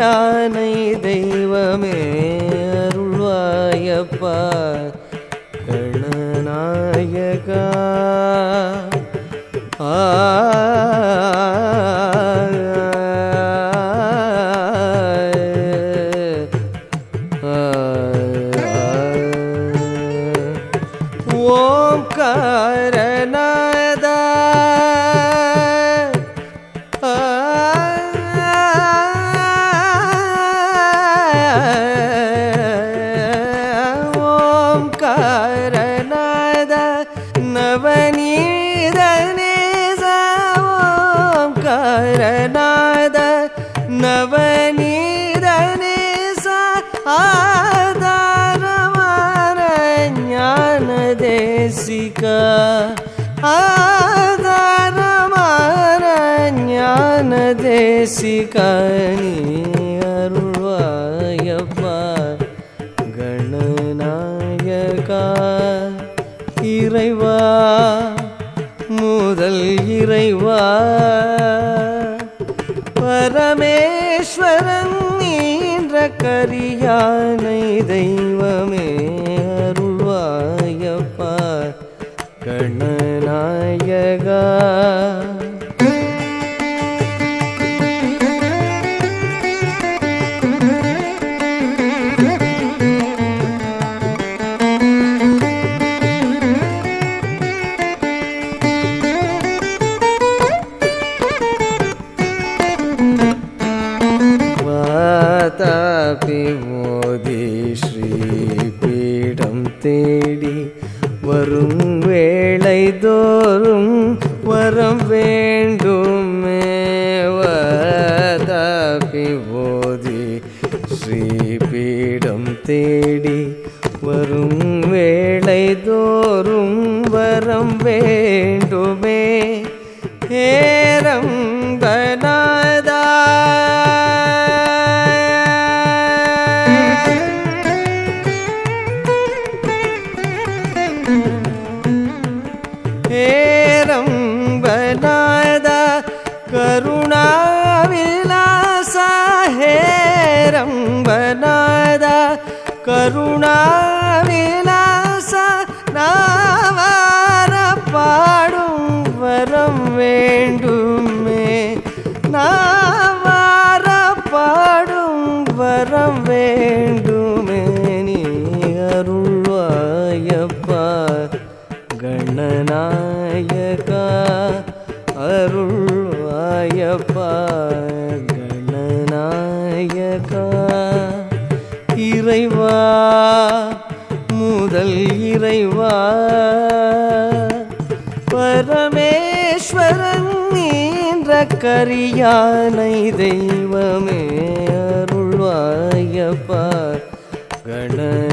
கரியானை தெய்வமே அருள்வாயப்பா கணநாயகா ஆ ஓம்காரநாதா ஓம்காரநாத நவநீத நேச ஓம்காரநாத நவநீத நேச ஆதாரமான ஞான தேசிகா ஆதாரமான ஞான தேசிகா நீ அருள்வாயப்பா கணநாயகா இறைவா முதல் இறைவா பரமேஸ்வரன் நீன்ற கரியானை தெய்வமே அருள்வாயப்பா கணநாயகா வாதாபி மோதி ஸ்ரீபீடம் தேடி வரும் வேளை தோறும் வரம் வேண்டுமே வாதாபி மோதி ஸ்ரீபீடம் தேடி வரும் வேளை தோறும் வரம் வேண்டுமே ஏரம் பனாதா ஏரம் பனாதா கருணா விலாச ஹேரம் பனாதா கருணா விலாச நாவார பாடும் வரம் வேண்டுமே நாவார பாடும் வரம் வேண்டுமே நீ அருள்வாயப்பா கணநாயகா அருள்வாயப்பா கணநாயகா இறைவா முதல் இறைவா பரமேஸ்வரன் நீன்ற கரியானை தெய்வமே அருள்வாயப்பா கண